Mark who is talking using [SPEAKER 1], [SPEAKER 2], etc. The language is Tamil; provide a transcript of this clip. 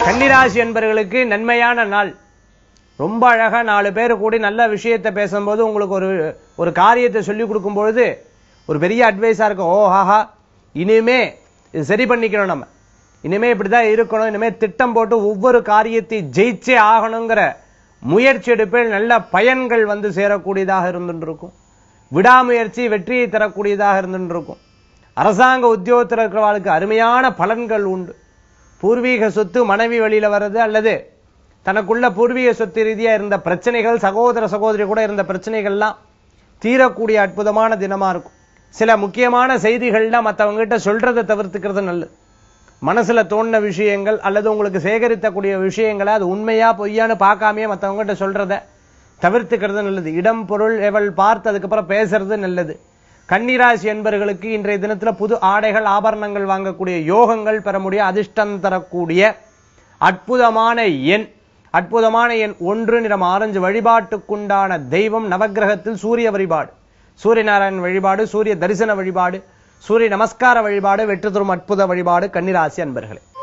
[SPEAKER 1] கன்னிராசி என்பவர்களுக்கு நன்மையான நாள் ரொம்ப அழகா நாலு பேர் கூடி நல்ல விஷயத்தை பேசும்போது உங்களுக்கு ஒரு ஒரு காரியத்தை சொல்லி கொடுக்கும் பொழுது ஒரு பெரிய அட்வைஸா இருக்கும் ஓ ஹாஹா இனிமே இது சரி பண்ணிக்கணும் நம்ம இனிமே இப்படிதான் இருக்கணும் இனிமே திட்டம் போட்டு ஒவ்வொரு காரியத்தை ஜெயிச்சே ஆகணுங்கிற முயற்சி எடுப்பில் நல்ல பயன்கள் வந்து சேரக்கூடியதாக இருந்துட்டு இருக்கும் விடாமுயற்சி வெற்றியை தரக்கூடியதாக இருந்துட்டு இருக்கும் அரசாங்க உத்தியோகத்தில் இருக்கிறவர்களுக்கு அருமையான பலன்கள் உண்டு பூர்வீக சொத்து மனைவி வழியில வர்றது அல்லது தனக்குள்ள பூர்வீக சொத்து ரீதியா இருந்த பிரச்சனைகள் சகோதர சகோதரி கூட இருந்த பிரச்சனைகள்லாம் தீரக்கூடிய அற்புதமான தினமா இருக்கும் சில முக்கியமான செய்திகள்லாம் மற்றவங்க கிட்ட சொல்றதை தவிர்த்துக்கிறது நல்லது மனசுல தோணின விஷயங்கள் அல்லது உங்களுக்கு சேகரித்தக்கூடிய விஷயங்களை அது உண்மையா பொய்யான்னு பார்க்காமயே மற்றவங்க கிட்ட சொல்றத தவிர்த்துக்கிறது நல்லது இடம் பொருள் எவள் பார்த்து அதுக்கப்புறம் பேசுறது நல்லது கன்னிராசி என்பவர்களுக்கு இன்றைய தினத்துல புது ஆடைகள் ஆபரணங்கள் வாங்கக்கூடிய யோகங்கள் பெற முடிய அதிர்ஷ்டம் தரக்கூடிய அற்புதமான எண் அற்புதமான எண் ஒன்று நிறம் ஆரஞ்சு வழிபாட்டுக்குண்டான தெய்வம் நவக்கிரகத்தில் சூரிய வழிபாடு சூரிய நாராயணன் வழிபாடு சூரிய தரிசன வழிபாடு சூரிய நமஸ்கார வழிபாடு வெற்றி தரும் அற்புத வழிபாடு கன்னிராசி அன்பர்களே